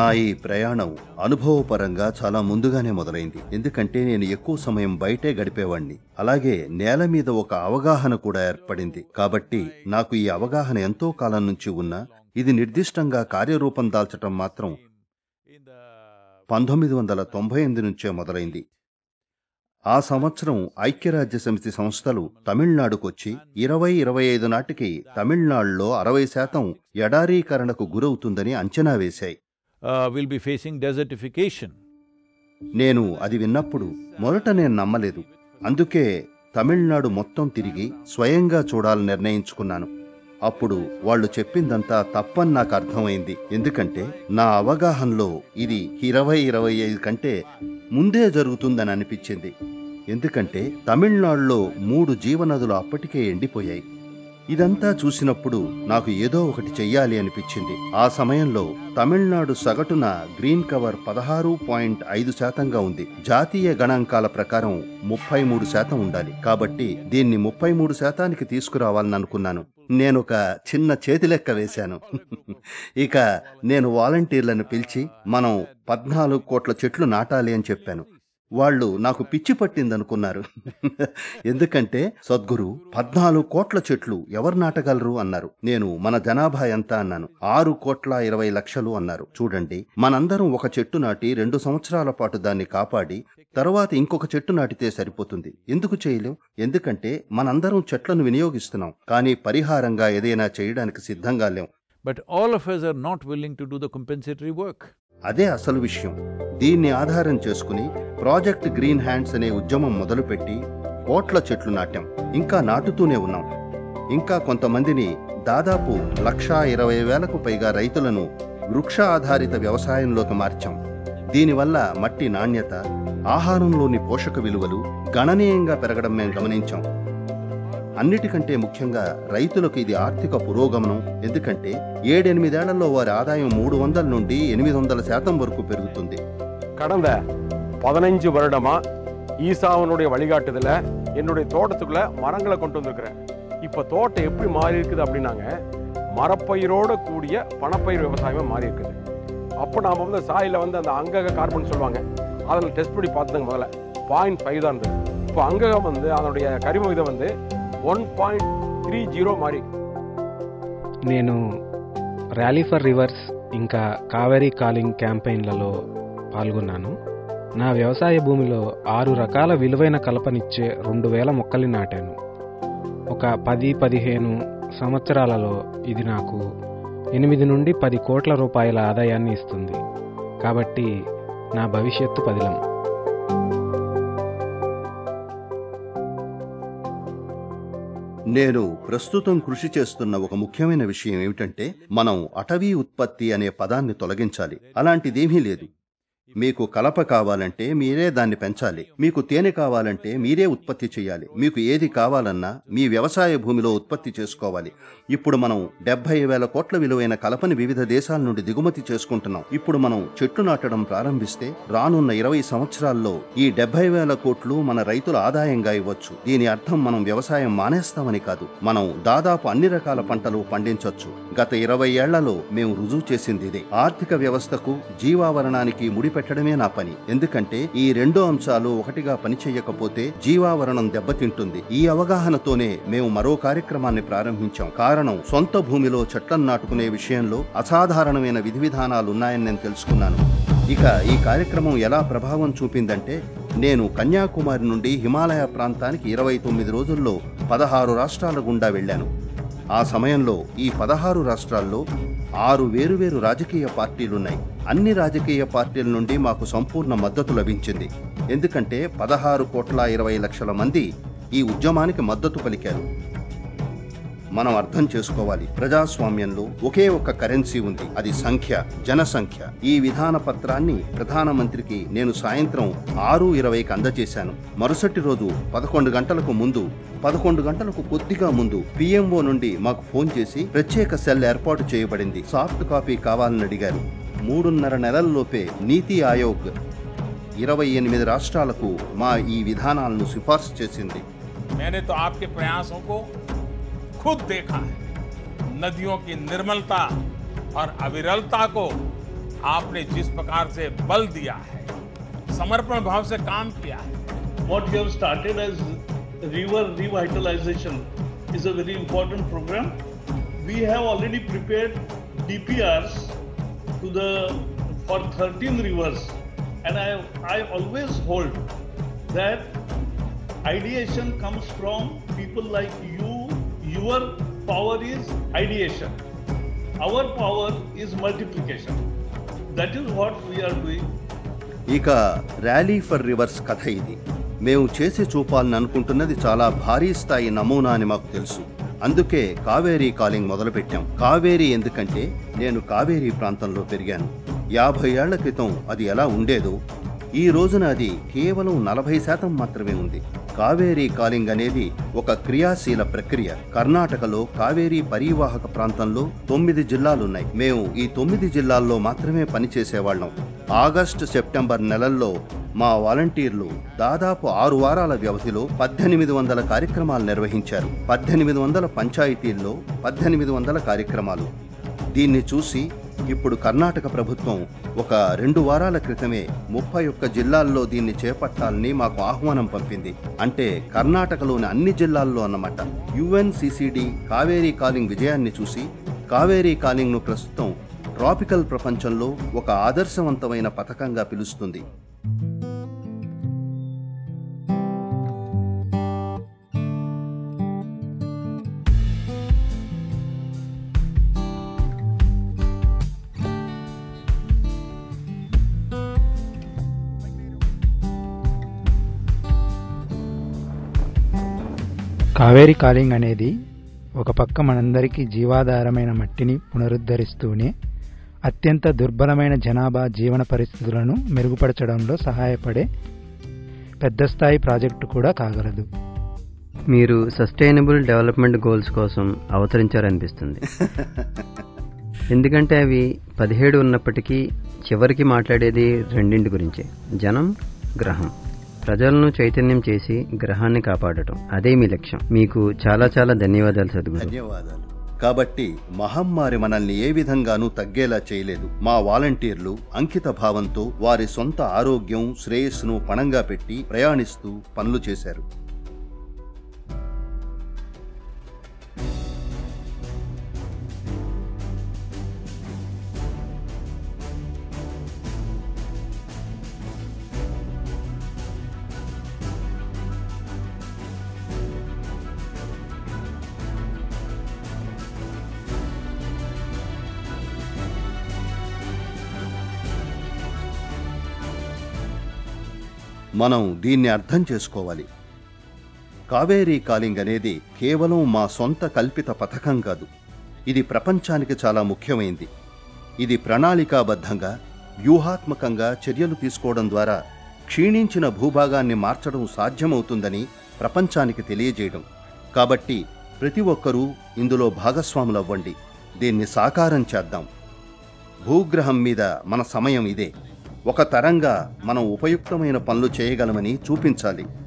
నా ఈ ప్రయాణం అనుభవపరంగా చాలా ముందుగానే మొదలైంది ఎందుకంటే నేను ఎక్కువ సమయం బయటే గడిపేవాణ్ణి అలాగే నేల మీద ఒక అవగాహన కూడా ఏర్పడింది కాబట్టి నాకు ఈ అవగాహన ఎంతో కాలం నుంచి ఉన్నా ఇది నిర్దిష్టంగా కార్యరూపం దాల్చటం మాత్రం పంతొమ్మిది వందల తొంభై ఎనిమిది నుంచే మొదలైంది ఆ సంవత్సరం ఐక్యరాజ్య సమితి సంస్థలు తమిళనాడుకొచ్చి ఇరవై ఇరవై ఐదు నాటికి తమిళనాడులో అరవై శాతం ఎడారీకరణకు గురవుతుందని అంచనా వేశాయి uh, will be facing desertification. నేను అది విన్నప్పుడు మొదట నేను నమ్మలేదు అందుకే తమిళనాడు మొత్తం తిరిగి స్వయంగా చూడాలని నిర్ణయించుకున్నాను అప్పుడు వాళ్ళు చెప్పిందంతా తప్పని నాకు అర్థమైంది ఎందుకంటే నా అవగాహనలో ఇది ఇరవై ఇరవై ఐదు కంటే ముందే జరుగుతుందని అనిపించింది ఎందుకంటే తమిళనాడులో మూడు జీవనదులు అప్పటికే ఎండిపోయాయి ఇదంతా చూసినప్పుడు నాకు ఏదో ఒకటి చెయ్యాలి అనిపించింది ఆ సమయంలో తమిళనాడు సగటున గ్రీన్ కవర్ పదహారు పాయింట్ ఐదు శాతంగా ఉంది జాతీయ గణాంకాల ప్రకారం ముప్పై మూడు శాతం ఉండాలి కాబట్టి దీన్ని ముప్పై మూడు శాతానికి తీసుకురావాలని అనుకున్నాను నేను ఒక చిన్న చేతి లెక్క వేశాను ఇక నేను వాలంటీర్లను పిలిచి మనం పద్నాలుగు కోట్ల చెట్లు నాటాలి అని చెప్పాను వాళ్ళు నాకు పిచ్చి పట్టిందనుకున్నారు ఎందుకంటే సద్గురు పద్నాలుగు కోట్ల చెట్లు ఎవరు నాటగలరు అన్నారు నేను మన జనాభా ఎంత అన్నాను ఆరు కోట్ల ఇరవై లక్షలు అన్నారు చూడండి మనందరం ఒక చెట్టు నాటి రెండు సంవత్సరాల పాటు దాన్ని కాపాడి తరువాత ఇంకొక చెట్టు నాటితే సరిపోతుంది ఎందుకు చేయలేం ఎందుకంటే మనందరం చెట్లను వినియోగిస్తున్నాం కానీ పరిహారంగా ఏదైనా చేయడానికి సిద్ధంగా లేం But all of us are not willing to do the compensatory work. అదే అసలు విషయం దీన్ని ఆధారం చేసుకుని ప్రాజెక్ట్ గ్రీన్ హ్యాండ్స్ అనే ఉద్యమం మొదలుపెట్టి కోట్ల చెట్లు నాటాం ఇంకా నాటుతూనే ఉన్నాం ఇంకా కొంతమందిని దాదాపు లక్షా ఇరవై వేలకు పైగా రైతులను వృక్ష ఆధారిత వ్యవసాయంలోకి మార్చాం దీనివల్ల మట్టి నాణ్యత ఆహారంలోని పోషక విలువలు గణనీయంగా పెరగడం మేము గమనించాం అన్నిటికంటే ముఖ్యంగా రైతులకు ఇది ఆర్థిక పురోగమనం ఎందుకంటే ఏడెనిమిదేళ్లలో వారి ఆదాయం మూడు వందల నుండి ఎనిమిది వందల శాతం వరకు పెరుగుతుంది கடந்த பதினஞ்சு வருடமா ஈசாவனுடைய வழிகாட்டுதல என்னுடைய தோட்டத்துக்குள்ள மரங்களை கொண்டு வந்திருக்கிறேன் இப்ப தோட்டம் எப்படி மாறி இருக்குது அப்படின்னாங்க மரப்பயிரோட கூடிய பணப்பயிர் விவசாயமா மாறி இருக்குது அப்போ நாம வந்து சாயில வந்து அந்த அங்கக கார்பன் சொல்லுவாங்க அதில் டெஸ்ட் பண்ணி பார்த்ததுங்க முதல்ல பாயிண்ட் ஃபைவ் தான் இருந்தது இப்போ அங்ககம் வந்து அதனுடைய கரிம விதம் வந்து ஒன் பாயிண்ட் த்ரீ ஜீரோ மாறி నేను ర్యాలీ ఫర్ రివర్స్ ఇంకా కావేరీ కాలింగ్ క్యాంపెయిన్లలో పాల్గొన్నాను నా వ్యవసాయ భూమిలో ఆరు రకాల విలువైన కలపనిచ్చే రెండు వేల మొక్కల్ని నాటాను ఒక పది పదిహేను సంవత్సరాలలో ఇది నాకు ఎనిమిది నుండి పది కోట్ల రూపాయల ఆదాయాన్ని ఇస్తుంది కాబట్టి నా భవిష్యత్తు పదిలం నేను ప్రస్తుతం కృషి చేస్తున్న ఒక ముఖ్యమైన విషయం ఏమిటంటే మనం అటవీ ఉత్పత్తి అనే పదాన్ని తొలగించాలి అలాంటిదేమీ లేదు మీకు కలప కావాలంటే మీరే దాన్ని పెంచాలి మీకు తేనె కావాలంటే మీరే ఉత్పత్తి చేయాలి మీకు ఏది కావాలన్నా మీ వ్యవసాయ భూమిలో ఉత్పత్తి చేసుకోవాలి ఇప్పుడు మనం డెబ్బై వేల కోట్ల విలువైన కలపని వివిధ దేశాల నుండి దిగుమతి చేసుకుంటున్నాం ఇప్పుడు మనం చెట్లు నాటడం ప్రారంభిస్తే రానున్న ఇరవై సంవత్సరాల్లో ఈ డెబ్బై వేల కోట్లు మన రైతుల ఆదాయంగా ఇవ్వచ్చు దీని అర్థం మనం వ్యవసాయం మానేస్తామని కాదు మనం దాదాపు అన్ని రకాల పంటలు పండించొచ్చు గత ఇరవై ఏళ్లలో మేము రుజువు చేసింది ఇదే ఆర్థిక వ్యవస్థకు జీవావరణానికి ముడిపెట్టడమే నా పని ఎందుకంటే ఈ రెండు అంశాలు ఒకటిగా పనిచేయకపోతే జీవావరణం దెబ్బతింటుంది ఈ అవగాహనతోనే మేము మరో కార్యక్రమాన్ని ప్రారంభించాం కారణం సొంత భూమిలో చెట్లను నాటుకునే విషయంలో అసాధారణమైన విధి విధానాలు ఉన్నాయని నేను తెలుసుకున్నాను ఇక ఈ కార్యక్రమం ఎలా ప్రభావం చూపిందంటే నేను కన్యాకుమారి నుండి హిమాలయ ప్రాంతానికి ఇరవై తొమ్మిది రోజుల్లో పదహారు రాష్ట్రాల గుండా వెళ్ళాను ఆ సమయంలో ఈ పదహారు రాష్ట్రాల్లో ఆరు వేరువేరు రాజకీయ పార్టీలున్నాయి అన్ని రాజకీయ పార్టీల నుండి మాకు సంపూర్ణ మద్దతు లభించింది ఎందుకంటే పదహారు కోట్ల ఇరవై లక్షల మంది ఈ ఉద్యమానికి మద్దతు పలికారు మనం అర్థం చేసుకోవాలి ప్రజాస్వామ్యంలో ఒకే ఒక కరెన్సీ ఉంది అది సంఖ్య జనసంఖ్య ఈ విధాన పత్రాన్ని ప్రధానమంత్రికి నేను సాయంత్రం ఆరు ఇరవైకి అందజేశాను మరుసటి రోజు పదకొండు గంటలకు ముందు పదకొండు గంటలకు కొద్దిగా ముందు పిఎంఓ నుండి మాకు ఫోన్ చేసి ప్రత్యేక సెల్ ఏర్పాటు చేయబడింది సాఫ్ట్ కాపీ కావాలని అడిగారు మూడున్నర నెలల్లోపే నీతి ఆయోగ్ ఇరవై ఎనిమిది రాష్ట్రాలకు మా ఈ విధానాలను సిఫార్సు చేసింది मैंने तो आपके प्रयासों को खुद देखा है नदियों की निर्मलता और अविरलता को आपने जिस प्रकार से बल दिया है समर्पण भाव से काम किया है what you have started as river revitalization is a very important program. We have already prepared DPRs to the for 13 rivers, and I I always hold that ideation comes from people like you. Your power is ideation. Our power is multiplication. That is what we are doing. ఇక rally for rivers కథ ఇది మేము చేసి చూపాలని అనుకుంటున్నది చాలా భారీ స్థాయి నమూనా అని మాకు తెలుసు అందుకే కావేరీ కాలింగ్ మొదలుపెట్టాం కావేరీ ఎందుకంటే నేను కావేరీ ప్రాంతంలో పెరిగాను యాభై ఏళ్ల క్రితం అది ఎలా ఉండేదో ఈ రోజున అది కేవలం నలభై శాతం మాత్రమే ఉంది కావేరీ కాలింగ్ అనేది ఒక క్రియాశీల ప్రక్రియ కర్ణాటకలో కావేరీ పరివాహక ప్రాంతంలో తొమ్మిది జిల్లాలున్నాయి మేము ఈ తొమ్మిది జిల్లాల్లో మాత్రమే పనిచేసేవాళ్ళం ఆగస్టు సెప్టెంబర్ నెలల్లో మా వాలంటీర్లు దాదాపు ఆరు వారాల వ్యవధిలో పద్దెనిమిది వందల కార్యక్రమాలు నిర్వహించారు పద్దెనిమిది వందల పంచాయతీల్లో పద్దెనిమిది వందల కార్యక్రమాలు దీన్ని చూసి ఇప్పుడు కర్ణాటక ప్రభుత్వం ఒక రెండు వారాల క్రితమే ముప్పై ఒక్క జిల్లాల్లో దీన్ని చేపట్టాలని మాకు ఆహ్వానం పంపింది అంటే కర్ణాటకలోని అన్ని జిల్లాల్లో అన్నమాట యుఎన్సిసిడి కావేరీ కాలింగ్ విజయాన్ని చూసి కావేరీ కాలింగ్ను ప్రస్తుతం ట్రాపికల్ ప్రపంచంలో ఒక ఆదర్శవంతమైన పథకంగా పిలుస్తుంది కావేరీ కాలింగ్ అనేది ఒక పక్క మనందరికీ జీవాధారమైన మట్టిని పునరుద్ధరిస్తూనే అత్యంత దుర్బలమైన జనాభా జీవన పరిస్థితులను మెరుగుపరచడంలో సహాయపడే పెద్ద స్థాయి ప్రాజెక్టు కూడా కాగలదు మీరు సస్టైనబుల్ డెవలప్మెంట్ గోల్స్ కోసం అవతరించారనిపిస్తుంది ఎందుకంటే అవి పదిహేడు ఉన్నప్పటికీ చివరికి మాట్లాడేది రెండింటి గురించే జనం గ్రహం ప్రజలను చైతన్యం చేసి గ్రహాన్ని కాపాడటం అదే మీ లక్ష్యం మీకు చాలా చాలా ధన్యవాదాలు సద్గురు ధన్యవాదాలు కాబట్టి మహమ్మారి మనల్ని ఏ విధంగానూ తగ్గేలా చేయలేదు మా వాలంటీర్లు అంకిత భావంతో వారి సొంత ఆరోగ్యం శ్రేయస్సును పణంగా పెట్టి ప్రయాణిస్తూ పనులు చేశారు మనం దీన్ని అర్థం చేసుకోవాలి కావేరీ కాలింగ్ అనేది కేవలం మా సొంత కల్పిత పథకం కాదు ఇది ప్రపంచానికి చాలా ముఖ్యమైంది ఇది ప్రణాళికాబద్ధంగా వ్యూహాత్మకంగా చర్యలు తీసుకోవడం ద్వారా క్షీణించిన భూభాగాన్ని మార్చడం సాధ్యమవుతుందని ప్రపంచానికి తెలియజేయడం కాబట్టి ప్రతి ఒక్కరూ ఇందులో భాగస్వాములవ్వండి దీన్ని సాకారం చేద్దాం భూగ్రహం మీద మన సమయం ఇదే ఒక తరంగా మనం ఉపయుక్తమైన పనులు చేయగలమని చూపించాలి